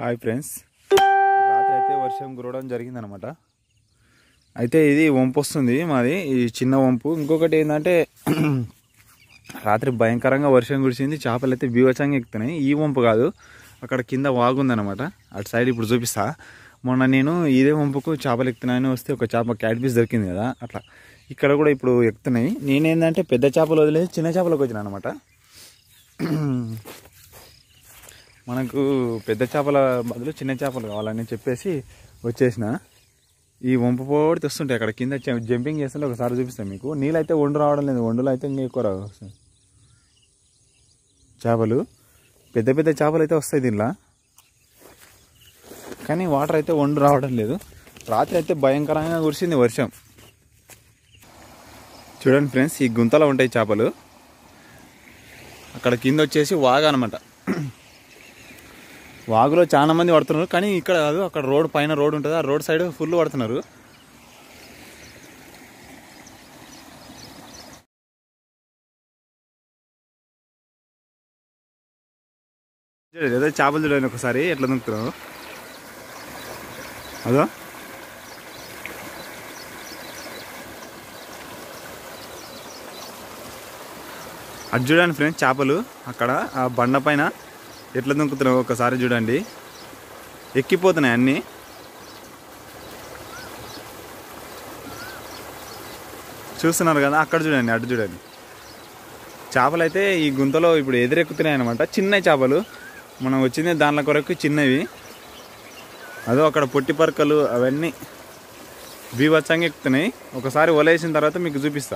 hi friends రాత్రి అయితే వర్షం కురవడం జరిగిందనమాట అయితే ఇది వంపు వస్తుంది మాది ఈ చిన్న వంపు ఇంకొకటి ఏంటంటే రాత్రి భయంకరంగా వర్షం కురిసింది చేపలు అయితే బీవచంగా ఎక్కుతున్నాయి ఈ వంపు కాదు అక్కడ కింద వాగుందనమాట అటు సైడ్ ఇప్పుడు చూపిస్తా మొన్న నేను ఇదే వంపుకు చేపలు ఎక్కుతున్నాయని వస్తే ఒక చేప క్యాట్ పీస్ దొరికింది కదా అట్లా ఇక్కడ కూడా ఇప్పుడు ఎక్కుతున్నాయి నేనేందంటే పెద్ద చేపలు వదిలేసి చిన్న చేపలకు వచ్చిన అనమాట మనకు పెద్ద చేపల బదులు చిన్న చేపలు కావాలని చెప్పేసి వచ్చేసిన ఈ వంపు పోటీ తెస్తుంటాయి అక్కడ కింద జం- జంపింగ్ చేస్తుంటే ఒకసారి చూపిస్తాను మీకు నీళ్ళైతే వండు రావడం లేదు వండులో అయితే ఇంకా ఎక్కువ రావు చేపలు పెద్ద పెద్ద చేపలు అయితే వస్తాయి దీనిలో కానీ వాటర్ అయితే వండు రావడం లేదు రాత్రి అయితే భయంకరంగా కురిసింది వర్షం చూడండి ఫ్రెండ్స్ ఈ గుంతలో ఉంటాయి చేపలు అక్కడ కింద వచ్చేసి వాగా అనమాట వాగులో చాలా మంది పడుతున్నారు కానీ ఇక్కడ కాదు అక్కడ రోడ్ పైన రోడ్ ఉంటుంది ఆ రోడ్ సైడ్ ఫుల్ పడుతున్నారు చూడండి, ఏదో చేపలు చూడండి ఒకసారి ఎట్లా దుంకుతున్నావు అదో అది చూడండి ఫ్రెండ్స్ చేపలు అక్కడ ఆ బండ పైన ఎట్లా దుంకుతున్నావు ఒకసారి చూడండి ఎక్కిపోతున్నాయి అన్నీ చూస్తున్నారు కదా అక్కడ చూడండి అటు చూడండి చేపలు అయితే ఈ గుంతలో ఇప్పుడు ఎదురెక్కుతున్నాయి అనమాట చిన్న చేపలు మనం వచ్చింది దానిలో కొరకు చిన్నవి అదో అక్కడ పొట్టి పరకలు అవన్నీ బీభత్సంగా ఎక్కుతున్నాయి ఒకసారి వలేసిన తర్వాత మీకు చూపిస్తా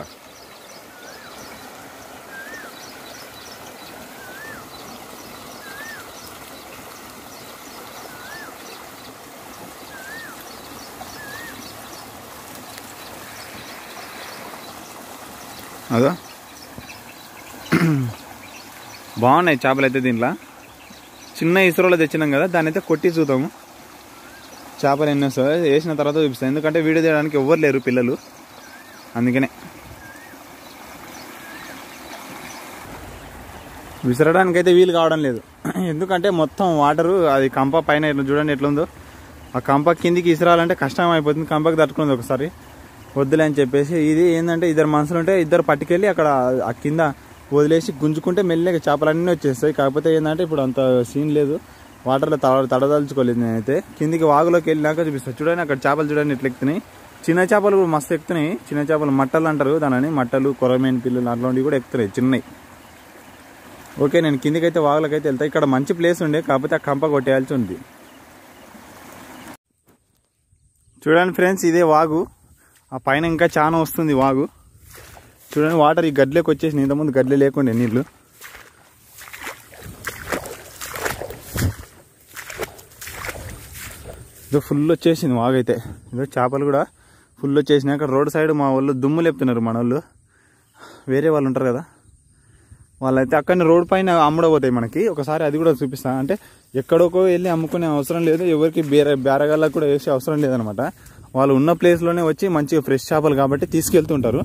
అదో బాగున్నాయి చేపలు అయితే దీంట్లో చిన్న ఇసురలో తెచ్చినాం కదా దాన్ని అయితే కొట్టి చూద్దాము చేపలు ఎన్ని వస్తాయో వేసిన తర్వాత చూపిస్తాను ఎందుకంటే వీడియో తీయడానికి ఎవ్వరు లేరు పిల్లలు అందుకనే విసరడానికి అయితే వీలు కావడం లేదు ఎందుకంటే మొత్తం వాటరు అది కంప పైన ఇట్లా చూడండి ఎట్లుందో ఆ కంప కిందికి ఇసరాలంటే కష్టం అయిపోతుంది కంపకి తట్టుకుంది ఒకసారి వద్దులే అని చెప్పేసి ఇది ఏంటంటే ఇద్దరు మనుషులు ఉంటే ఇద్దరు పట్టుకెళ్ళి అక్కడ ఆ కింద వదిలేసి గుంజుకుంటే మెల్లగా చేపలన్నీ వచ్చేస్తాయి కాకపోతే ఏంటంటే ఇప్పుడు అంత సీన్ లేదు వాటర్లో తడ తడదలుచుకోలేదు నేనైతే కిందికి వాగులోకి వెళ్ళినాక చూపిస్తాను చూడండి అక్కడ చేపలు చూడండి ఎట్లా ఎక్కుతున్నాయి చిన్న చేపలు కూడా మస్తు ఎక్కుతున్నాయి చిన్న చేపలు మట్టలు అంటారు దానిని మట్టలు కొరమేని పిల్లలు అట్లాంటివి కూడా ఎక్కుతున్నాయి చిన్నవి ఓకే నేను కిందికైతే వాగులకైతే వెళ్తా ఇక్కడ మంచి ప్లేస్ ఉండే కాకపోతే ఆ కంప కొట్టేయాల్సి ఉంది చూడండి ఫ్రెండ్స్ ఇదే వాగు ఆ పైన ఇంకా చాలా వస్తుంది వాగు చూడండి వాటర్ ఈ గడ్డలోకి వచ్చేసి ఇంతకుముందు గడ్డలే లేకుండే నీళ్ళు ఇదో ఫుల్ వచ్చేసింది వాగు అయితే ఇదో చేపలు కూడా ఫుల్ వచ్చేసినాయి అక్కడ రోడ్ సైడ్ మా వాళ్ళు దుమ్ము లేపుతున్నారు మన వాళ్ళు వేరే వాళ్ళు ఉంటారు కదా వాళ్ళైతే అక్కడనే రోడ్ పైన అమ్ముడపోతాయి మనకి ఒకసారి అది కూడా చూపిస్తా అంటే ఎక్కడికో వెళ్ళి అమ్ముకునే అవసరం లేదు ఎవరికి బేర బేరగాళ్ళకి కూడా వేసే అవసరం లేదనమాట వాళ్ళు ఉన్న ప్లేస్లోనే వచ్చి మంచిగా ఫ్రెష్ చేపలు కాబట్టి తీసుకెళ్తుంటారు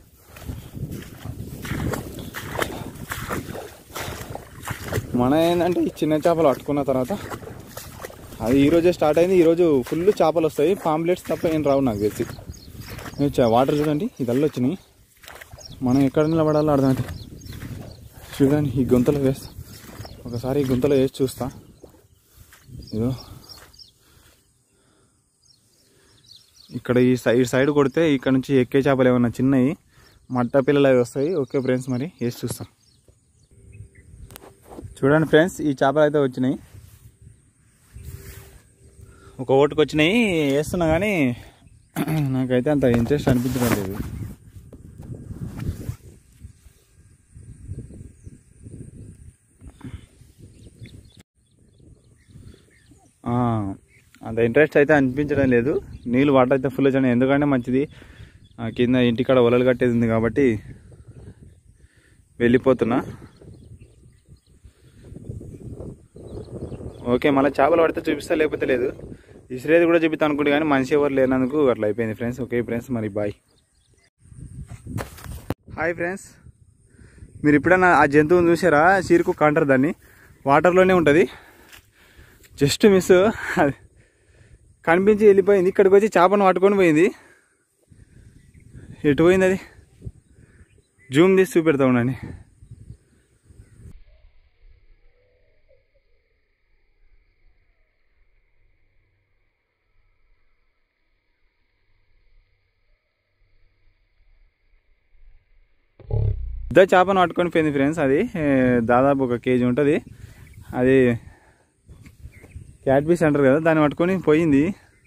మన ఏంటంటే ఈ చిన్న చేపలు పట్టుకున్న తర్వాత అది ఈరోజే స్టార్ట్ అయింది ఈరోజు ఫుల్ చేపలు వస్తాయి పాంప్లెట్స్ తప్ప ఏం రావు నాకు తెలిసి ఇవి చా- వాటర్ చూడండి ఇదల్లా వచ్చినాయి మనం ఎక్కడ నిలబడాలో అర్థమైతే చూడండి ఈ గుంతలో వేస్తా ఒకసారి ఈ గుంతలో వేసి చూస్తా ఇదో ఇక్కడ ఈ సైడ్ సైడ్ కొడితే ఇక్కడ నుంచి ఎక్కే చేపలు ఏమన్నా చిన్నవి మట్ట పిల్లలు అవి వస్తాయి ఓకే ఫ్రెండ్స్ మరి వేసి చూస్తాం చూడండి ఫ్రెండ్స్ ఈ చేపలు అయితే వచ్చినాయి ఒక ఓటుకు వచ్చినాయి వేస్తున్నా కానీ నాకైతే అంత ఇంట్రెస్ట్ అనిపించడం లేదు ఆ, అంత ఇంట్రెస్ట్ అయితే అనిపించడం లేదు నీళ్ళు వాటర్ అయితే ఫుల్ వచ్చాయి ఎందుకంటే మంచిది ఆ, కింద ఇంటికాడ ఒలలు కట్టేది ఉంది కాబట్టి వెళ్ళిపోతున్నా ఓకే మళ్ళీ చేపలు పడితే చూపిస్తా లేకపోతే లేదు ఇసిరేది కూడా చూపిస్తా అనుకుంటే కానీ మనిషి ఎవరు లేనందుకు అట్లా అయిపోయింది ఫ్రెండ్స్ ఓకే ఫ్రెండ్స్ మరి బాయ్ హాయ్ ఫ్రెండ్స్ మీరు ఎప్పుడైనా ఆ జంతువుని చూసారా చీరుకు అంటారు దాన్ని వాటర్లోనే ఉంటుంది జస్ట్ మిస్ అది కనిపించి వెళ్ళిపోయింది ఇక్కడికి వచ్చి చేపను పట్టుకొని పోయింది ఎటు పోయింది అది జూమ్ తీసి చూపెడతా ఉండండి పెద్ద చేపను పట్టుకొని పోయింది ఫ్రెండ్స్ అది ఏ, దాదాపు ఒక కేజీ ఉంటుంది అది క్యాట్ పీస్ అంటారు కదా దాన్ని పట్టుకొని పోయింది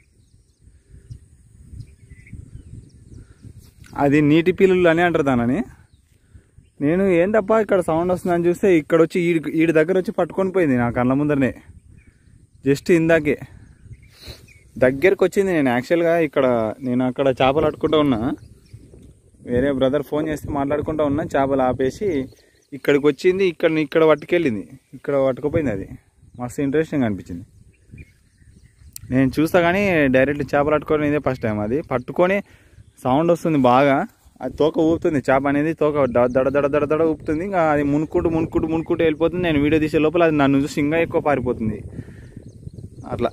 అది నీటి పిల్లులు అని అంటారు దానని నేను ఏంటప్ప ఇక్కడ సౌండ్ వస్తుందని చూస్తే ఇక్కడ వచ్చి ఈడి ఈడి దగ్గర వచ్చి పట్టుకొని పోయింది నా కళ్ళ ముందరనే జస్ట్ ఇందాకే దగ్గరికి వచ్చింది నేను యాక్చువల్గా ఇక్కడ నేను అక్కడ చేపలు పట్టుకుంటూ ఉన్నా వేరే బ్రదర్ ఫోన్ చేస్తే మాట్లాడుకుంటూ ఉన్నా చేపలు ఆపేసి ఇక్కడికి వచ్చింది ఇక్కడ ఇక్కడ పట్టుకెళ్ళింది ఇక్కడ పట్టుకుపోయింది అది మస్తు ఇంట్రెస్టింగ్ అనిపించింది నేను చూస్తా కానీ డైరెక్ట్ చేపలు పట్టుకోవడం ఇదే ఫస్ట్ టైం అది పట్టుకొని సౌండ్ వస్తుంది బాగా అది తోక ఊపుతుంది చేప అనేది తోక ద- దడ దడ దడ దడ ఊపుతుంది ఇంకా అది మునుక్కుంటూ మునుక్కుంటూ మునుక్కుంటూ వెళ్ళిపోతుంది నేను వీడియో తీసే లోపల అది నన్ను చూసి ఇంకా ఎక్కువ పారిపోతుంది అట్లా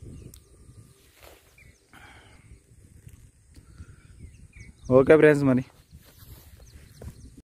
ఓకే ఫ్రెండ్స్ మరి